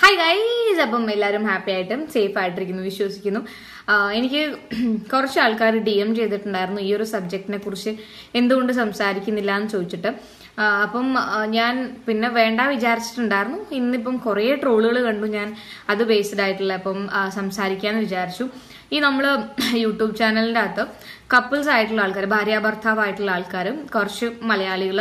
Hi guys അപ്പം എല്ലാവരും happy ആയിട്ടും സേഫ് ആയിട്ടിരിക്കുന്നു വിശ്വസിക്കുന്നു ആ, എനിക്ക് കുറച്ച് ആൾക്കാർ ഡി എം ചെയ്തിട്ടുണ്ടായിരുന്നു ഈ ഒരു സബ്ജക്റ്റിനെ കുറിച്ച് എന്തുകൊണ്ട് സംസാരിക്കുന്നില്ല എന്ന് ചോദിച്ചിട്ട് ആ, അപ്പം ആ, ഞാൻ പിന്നെ വേണ്ട വിചാരിച്ചിട്ടുണ്ടായിരുന്നു ഇന്നിപ്പം കുറേ ട്രോളുകൾ കണ്ടു ഞാൻ അത് ബേസ്ഡ് ആയിട്ടുള്ള അപ്പം ആ, സംസാരിക്കാന്ന് വിചാരിച്ചു ഈ നമ്മൾ യൂട്യൂബ് ചാനലിൻ്റെ അകത്ത് കപ്പിൾസ് ആയിട്ടുള്ള ആൾക്കാർ ഭാര്യ ഭർത്താവായിട്ടുള്ള ആൾക്കാരും കുറച്ച് മലയാളികൾ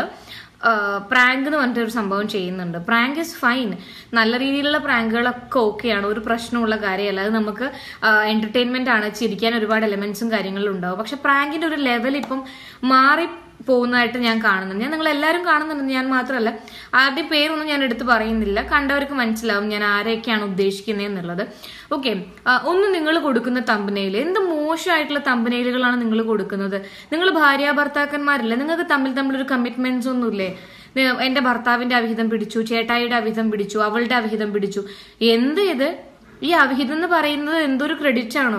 പ്രാങ്ക് എന്ന് പറഞ്ഞിട്ട് ഒരു സംഭവം ചെയ്യുന്നുണ്ട് പ്രാങ്ക് ഇസ് ഫൈൻ നല്ല രീതിയിലുള്ള പ്രാങ്കുകളൊക്കെ ഓക്കെയാണ് ഒരു പ്രശ്നമുള്ള കാര്യമല്ല അത് നമുക്ക് എന്റർടൈൻമെന്റ് ആണ് ചിരിക്കാൻ ഒരുപാട് എലമെന്റ്സും കാര്യങ്ങളും ഉണ്ടാവും പക്ഷെ പ്രാങ്കിന്റെ ഒരു ലെവൽ ഇപ്പം മാറി പോകുന്നതായിട്ട് ഞാൻ കാണുന്നുണ്ട് ഞാൻ നിങ്ങൾ എല്ലാവരും കാണുന്നുണ്ട് ഞാൻ മാത്രമല്ല ആദ്യം പേരൊന്നും ഞാൻ എടുത്ത് പറയുന്നില്ല കണ്ടവർക്ക് മനസ്സിലാവും ഞാൻ ആരെയൊക്കെയാണ് ഉദ്ദേശിക്കുന്നത് എന്നുള്ളത് ഓക്കെ ഒന്ന് നിങ്ങൾ കൊടുക്കുന്ന തമ്പനയിൽ എന്ത് മോശമായിട്ടുള്ള തമ്പനയിലുകളാണ് നിങ്ങൾ കൊടുക്കുന്നത് നിങ്ങൾ ഭാര്യ ഭർത്താക്കന്മാരില്ല നിങ്ങൾക്ക് തമ്മിൽ തമ്മിൽ ഒരു കമ്മിറ്റ്മെന്റ്സ് ഒന്നുമില്ലേ നി- എന്റെ ഭർത്താവിന്റെ അവിഹിതം പിടിച്ചു ചേട്ടായിയുടെ അവിഹിതം പിടിച്ചു അവളുടെ അവിഹിതം പിടിച്ചു എന്ത് ഇത് ഈ അവിഹിതം എന്ന് പറയുന്നത് എന്തൊരു ക്രെഡിറ്റ് ആണോ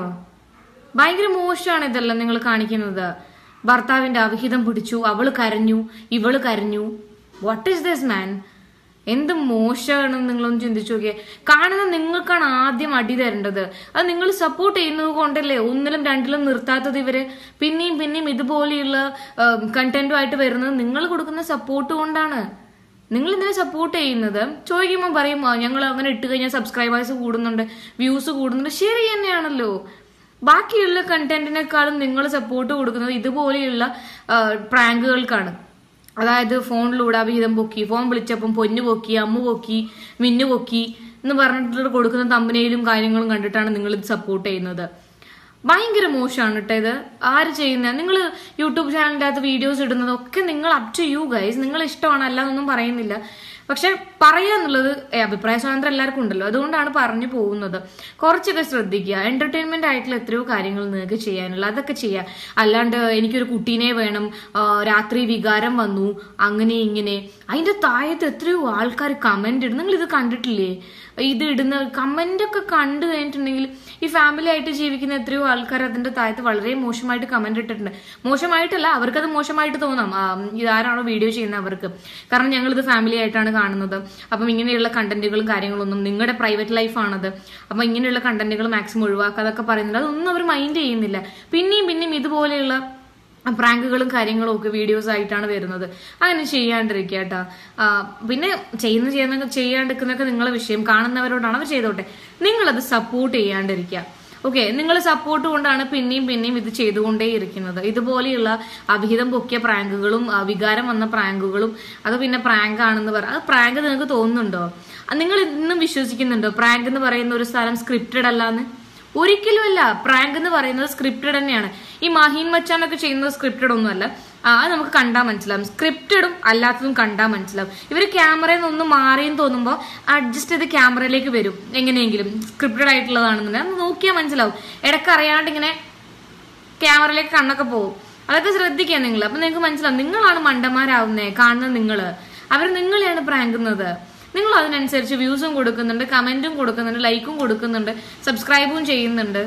ഭയങ്കര മോശമാണ് ഇതെല്ലാം നിങ്ങൾ കാണിക്കുന്നത് ഭർത്താവിന്റെ അവിഹിതം പിടിച്ചു അവള് കരഞ്ഞു ഇവള് കരഞ്ഞു വാട്ട് ഈസ് ദിസ് മാൻ എന്ത് മോശമാണെന്ന് നിങ്ങളൊന്ന് ചിന്തിച്ചു നോക്കിയേ കാണുന്ന നിങ്ങൾക്കാണ് ആദ്യം അടി തരേണ്ടത് അത് നിങ്ങൾ സപ്പോർട്ട് ചെയ്യുന്നത് കൊണ്ടല്ലേ ഒന്നിലും രണ്ടിലും നിർത്താത്തത് ഇവര് പിന്നെയും പിന്നെയും ഇതുപോലെയുള്ള കണ്ടന്റുമായിട്ട് വരുന്നത് നിങ്ങൾ കൊടുക്കുന്ന സപ്പോർട്ട് കൊണ്ടാണ് നിങ്ങൾ ഇതിനെ സപ്പോർട്ട് ചെയ്യുന്നത് ചോദിക്കുമ്പോൾ പറയും ഞങ്ങൾ അങ്ങനെ ഇട്ട് കഴിഞ്ഞാൽ സബ്സ്ക്രൈബേഴ്സ് കൂടുന്നുണ്ട് വ്യൂസ് കൂടുന്നുണ്ട് ശരി തന്നെയാണല്ലോ ബാക്കിയുള്ള കണ്ടന്റിനേക്കാളും നിങ്ങൾ സപ്പോർട്ട് കൊടുക്കുന്നത് ഇതുപോലെയുള്ള പ്രാങ്കുകൾക്കാണ് അതായത് ഫോണിലൂടെ അവിഹിതം പൊക്കി ഫോൺ വിളിച്ചപ്പം പൊന്നു പൊക്കി അമ്മ പൊക്കി മിന്നു പൊക്കി എന്ന് പറഞ്ഞിട്ട് കൊടുക്കുന്ന തമ്പനയിലും കാര്യങ്ങളും കണ്ടിട്ടാണ് നിങ്ങൾ ഇത് സപ്പോർട്ട് ചെയ്യുന്നത് ഭയങ്കര മോശമാണ് കേട്ടോ ഇത് ആര് ചെയ്യുന്ന നിങ്ങൾ യൂട്യൂബ് ചാനലിൻ്റെ അകത്ത് വീഡിയോസ് ഇടുന്നതൊക്കെ നിങ്ങൾ അപ് ടു യു ഗൈസ് നിങ്ങൾ ഇഷ്ടമാണ് അല്ലാതൊന്നും പറയുന്നില്ല പക്ഷെ പറയുക എന്നുള്ളത് ഏ, അഭിപ്രായ സ്വാതന്ത്ര്യം എല്ലാവർക്കും ഉണ്ടല്ലോ അതുകൊണ്ടാണ് പറഞ്ഞു പോകുന്നത് കുറച്ചൊക്കെ ശ്രദ്ധിക്കുക എന്റർടൈൻമെന്റ് ആയിട്ടുള്ള എത്രയോ കാര്യങ്ങൾ നിങ്ങൾക്ക് ചെയ്യാനുള്ള അതൊക്കെ ചെയ്യുക അല്ലാണ്ട് എനിക്കൊരു കുട്ടീനെ വേണം ആ, രാത്രി വികാരം വന്നു അങ്ങനെ ഇങ്ങനെ അതിന്റെ താഴത്ത് എത്രയോ ആൾക്കാർ കമന്റ് ഇടും നിങ്ങൾ ഇത് കണ്ടിട്ടില്ലേ ഇത് ഇടുന്ന കമന്റ് ഒക്കെ കണ്ടു കഴിഞ്ഞിട്ടുണ്ടെങ്കിൽ ഈ ഫാമിലി ആയിട്ട് ജീവിക്കുന്ന എത്രയോ ആൾക്കാർ അതിന്റെ താഴത്ത് വളരെ മോശമായിട്ട് കമന്റ് ഇട്ടിട്ടുണ്ട് മോശമായിട്ടല്ല അവർക്കത് മോശമായിട്ട് തോന്നാം ആ, ഇതാരാണോ വീഡിയോ ചെയ്യുന്നത് അവർക്ക് കാരണം ഞങ്ങൾ ഇത് ഫാമിലി ആയിട്ടാണ് കാണുന്നത് അപ്പം ഇങ്ങനെയുള്ള കണ്ടന്റുകളും കാര്യങ്ങളൊന്നും നിങ്ങളുടെ പ്രൈവറ്റ് ലൈഫാണത് അപ്പം ഇങ്ങനെയുള്ള കണ്ടന്റുകൾ മാക്സിമം ഒഴിവാക്കാതൊക്കെ പറയുന്നുണ്ട് അതൊന്നും അവർ മൈൻഡ് ചെയ്യുന്നില്ല പിന്നെയും പിന്നെയും ഇതുപോലെയുള്ള പ്രാങ്കുകളും കാര്യങ്ങളും ഒക്കെ വീഡിയോസ് ആയിട്ടാണ് വരുന്നത് അങ്ങനെ ചെയ്യാണ്ടിരിക്കുക കേട്ടോ പിന്നെ ചെയ്യുന്ന ചെയ്യുന്ന ചെയ്യാണ്ടിരിക്കുന്നൊക്കെ നിങ്ങളെ വിഷയം കാണുന്നവരോടാണ് അവർ ചെയ്തോട്ടെ നിങ്ങളത് സപ്പോർട്ട് ചെയ്യാണ്ടിരിക്കുക ഓക്കെ നിങ്ങൾ സപ്പോർട്ട് കൊണ്ടാണ് പിന്നെയും പിന്നെയും ഇത് ചെയ്തുകൊണ്ടേയിരിക്കുന്നത് ഇതുപോലെയുള്ള അവിഹിതം പൊക്കിയ പ്രാങ്കുകളും ആ, വികാരം വന്ന പ്രാങ്കുകളും അത് പിന്നെ പ്രാങ്ക് ആണെന്ന് പറ അത് പ്രാങ്ക് നിങ്ങൾക്ക് തോന്നുന്നുണ്ടോ അത് നിങ്ങൾ ഇന്നും വിശ്വസിക്കുന്നുണ്ടോ പ്രാങ്ക് എന്ന് പറയുന്ന ഒരു സ്ഥലം സ്ക്രിപ്റ്റഡ് അല്ലാന്ന് ഒരിക്കലുമല്ല പ്രാങ്ക് എന്ന് പറയുന്നത് സ്ക്രിപ്റ്റഡ് തന്നെയാണ് ഈ മഹീൻ മച്ചാനൊക്കെ ചെയ്യുന്നത് സ്ക്രിപ്റ്റഡ് ഒന്നുമല്ല ആ, അത് നമുക്ക് കണ്ടാൽ മനസ്സിലാവും സ്ക്രിപ്റ്റഡും അല്ലാത്തതും കണ്ടാൽ മനസ്സിലാവും ഇവർ ക്യാമറയിൽ നിന്ന് ഒന്ന് മാറിയെന്ന് തോന്നുമ്പോൾ അഡ്ജസ്റ്റ് ചെയ്ത് ക്യാമറയിലേക്ക് വരും എങ്ങനെയെങ്കിലും സ്ക്രിപ്റ്റഡ് ആയിട്ടുള്ളതാണെന്നുണ്ടെങ്കിൽ അത് നോക്കിയാൽ മനസ്സിലാവും ഇടയ്ക്ക് അറിയാണ്ട് ഇങ്ങനെ ക്യാമറയിലേക്ക് കണ്ണൊക്കെ പോകും അതൊക്കെ ശ്രദ്ധിക്കുക നിങ്ങൾ അപ്പൊ നിങ്ങൾക്ക് മനസ്സിലാവും നിങ്ങളാണ് മണ്ടന്മാരാവുന്നേ കാണുന്നത് നിങ്ങള് അവർ നിങ്ങളെയാണ് പ്രാങ്കുന്നത് നിങ്ങൾ അതിനനുസരിച്ച് വ്യൂസും കൊടുക്കുന്നുണ്ട് കമന്റും കൊടുക്കുന്നുണ്ട് ലൈക്കും കൊടുക്കുന്നുണ്ട് സബ്സ്ക്രൈബും ചെയ്യുന്നുണ്ട്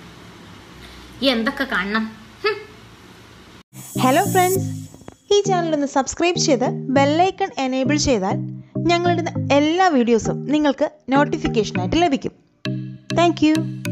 ഈ എന്തൊക്കെ കാണണം ഹും. ഹലോ ഫ്രണ്ട്സ് ഈ ചാനൽ ഒന്ന് സബ്സ്ക്രൈബ് ചെയ്ത് ബെല്ലൈക്കൺ എനേബിൾ ചെയ്താൽ ഞങ്ങളിടുന്ന എല്ലാ വീഡിയോസും നിങ്ങൾക്ക് നോട്ടിഫിക്കേഷനായിട്ട് ലഭിക്കും താങ്ക്